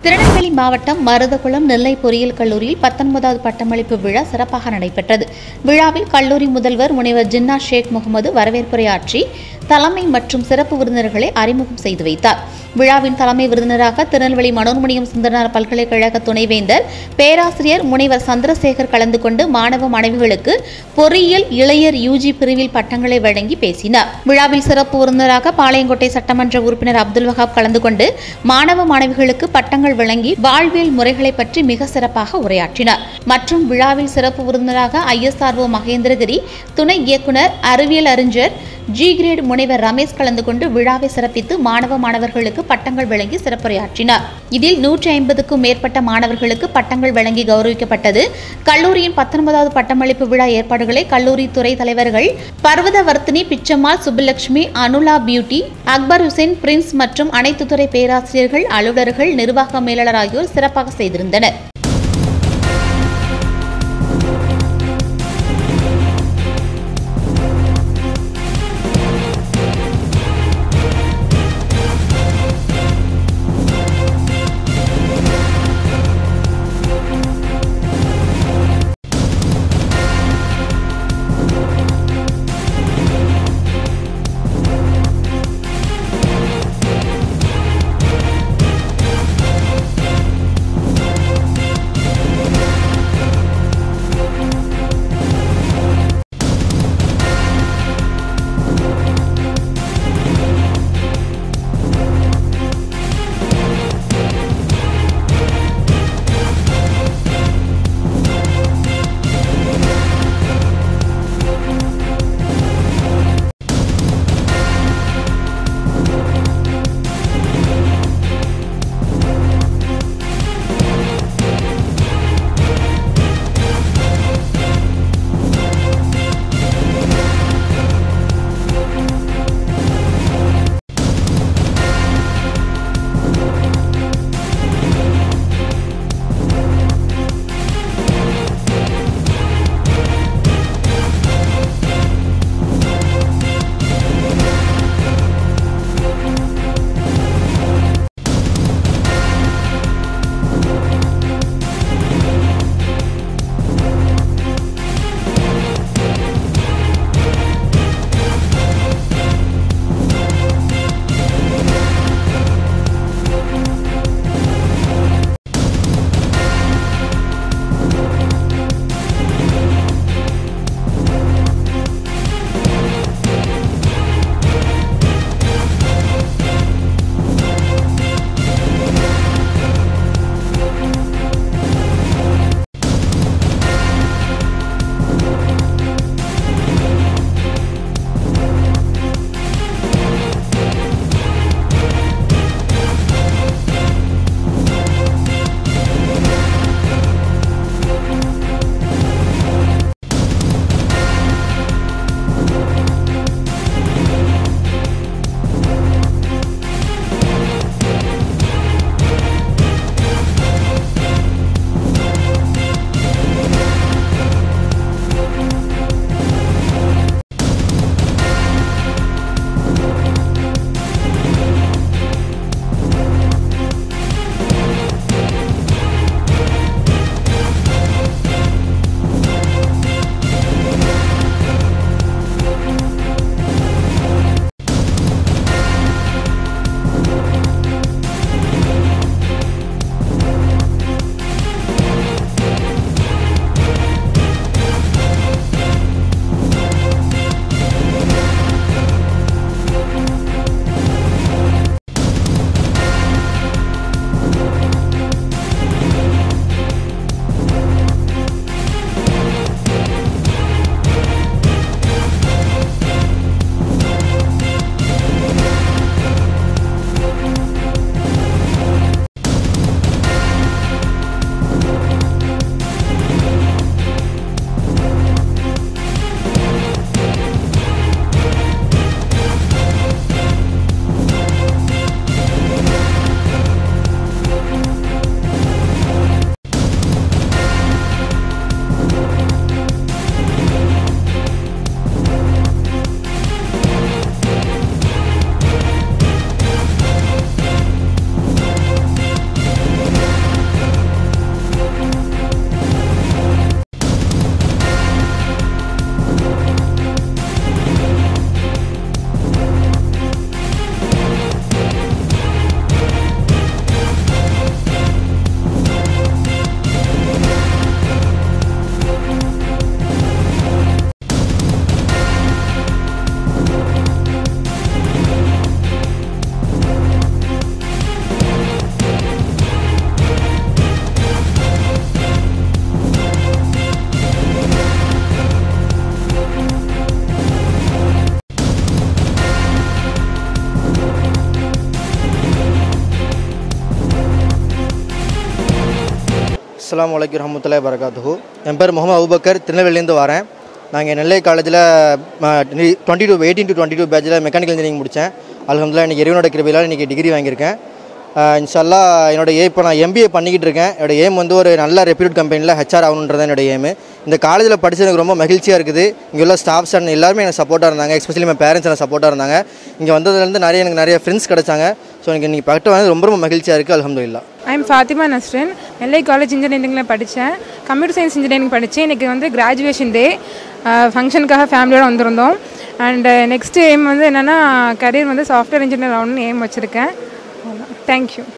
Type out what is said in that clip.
திருநெல்வேலி மாவட்டம் மருதகுளம் நெல்லை பொறியியல் கல்லூரியில் பத்தொன்பதாவது பட்டமளிப்பு விழா சிறப்பாக நடைபெற்றது விழாவில் கல்லூரி முதல்வர் முனைவர் ஜின்னா ஷேக் முகமது வரவேற்புரையாற்றி தலைமை மற்றும் சிறப்பு விருந்தினர்களை அறிமுகம் செய்து வைத்தார் விழாவின் தலைமை விருந்தினராக திருநெல்வேலி மனோன்மணியம் சுந்தரனார் பல்கலைக்கழக துணைவேந்தர் பேராசிரியர் முனைவர் சந்திரசேகர் கலந்து கொண்டு மாணவ மாணவிகளுக்கு பொறியியல் இளையர் யூஜி பிரிவில் பட்டங்களை வழங்கி பேசினார் விழாவில் சிறப்பு விருந்தினராக பாளையங்கோட்டை சட்டமன்ற உறுப்பினர் அப்துல் வஹாப் கலந்து கொண்டு மாணவ மாணவிகளுக்கு பட்டங்கள் வழங்கி வாழ்வியல் முறைகளை பற்றி மிக சிறப்பாக உரையாற்றினார் மற்றும் விழாவில் சிறப்பு விருந்தினராக ஐஎஸ்ஆர்ஓ மகேந்திரகிரி துணை இயக்குனர் அறிவியல் அறிஞர் ஜி கிரேட் முனைவர் ரமேஷ் கலந்து கொண்டு விழாவை சிறப்பித்து மாணவ மாணவர்களுக்கு பட்டங்கள் வழங்கி சிறப்புரையாற்றினார் இதில் நூற்றி ஐம்பதுக்கும் மேற்பட்ட மாணவர்களுக்கு பட்டங்கள் வழங்கி கௌரவிக்கப்பட்டது கல்லூரியின் பத்தொன்பதாவது பட்டமளிப்பு விழா ஏற்பாடுகளை கல்லூரி துறை தலைவர்கள் பர்வதவர்த்தினி பிச்சம்மாள் சுப்புலட்சுமி அனுலா பியூட்டி அக்பர் ஹுசைன் பிரின்ஸ் மற்றும் அனைத்து துறை பேராசிரியர்கள் அலுவலர்கள் நிர்வாக மேலாளர் ஆகியோர் சிறப்பாக செய்திருந்தனர் அஸ்ஸலாமு அலைக்கும் ரஹமத்துல்லாஹி வரகாத்துஹு என் பேர் முகமது அபுபக்கர் திருநெல்வேலியிலேருந்து வரேன் நாங்கள் நெல்லை காலேஜில் twenty two eighteen to twenty two பேட்சில் மெக்கானிக்கல் இன்ஜினியரிங் முடித்தேன் அல்ஹம்துலில்லாஹ் இன்றைக்கி இறைவனோட கிருபையால் இன்றைக்கி டிகிரி வாங்கியிருக்கேன் ஆஹ் இன்ஷால்லா என்னோட ஏ இப்போ நான் எம்பிஏ பண்ணிக்கிட்டு இருக்கேன் என்னோட ஏம் வந்து ஒரு நல்ல ரெப்யூட் கம்பெனியில் ஹெச்ஆர் ஆகணுன்றது என்னோட ஏம் இந்த காலேஜில் படிச்சது எனக்கு ரொம்ப மகிழ்ச்சியாக இருக்குது இங்கே உள்ள ஸ்டாஃப்ஸ் அண்ட் எல்லாருமே எனக்கு சப்போர்ட்டாக இருந்தாங்க எஸ்பெஷலி என் பேரண்ட்ஸ் எனக்கு சப்போர்ட்டாக இருந்தாங்க இங்கே வந்ததுலேருந்து நிறைய எனக்கு நிறைய ஃப்ரெண்ட்ஸ் கிடைச்சாங்க ஸோ எனக்கு இன்றைக்கி பக்கத்து வந்து ரொம்ப ரொம்ப மகிழ்ச்சியாக இருக்குது அல்ஹம்துலில்லாஹ் I am Fathima Nasrin Nellai college இன்ஜினியரிங்கில் படித்தேன் கம்ப்யூட்டர் சயின்ஸ் இன்ஜினியரிங் படித்தேன் இன்றைக்கி வந்து கிராஜுவேஷன் டே ஃபங்க்ஷனுக்காக ஃபேமிலியோட வந்திருந்தோம் அண்ட் நெக்ஸ்ட் எய்ம் வந்து என்னென்னா கரியர் வந்து சாஃப்ட்வேர் இன்ஜினியர் ஆகணும்னு எய்ம் வச்சுருக்கேன் தேங்க்யூ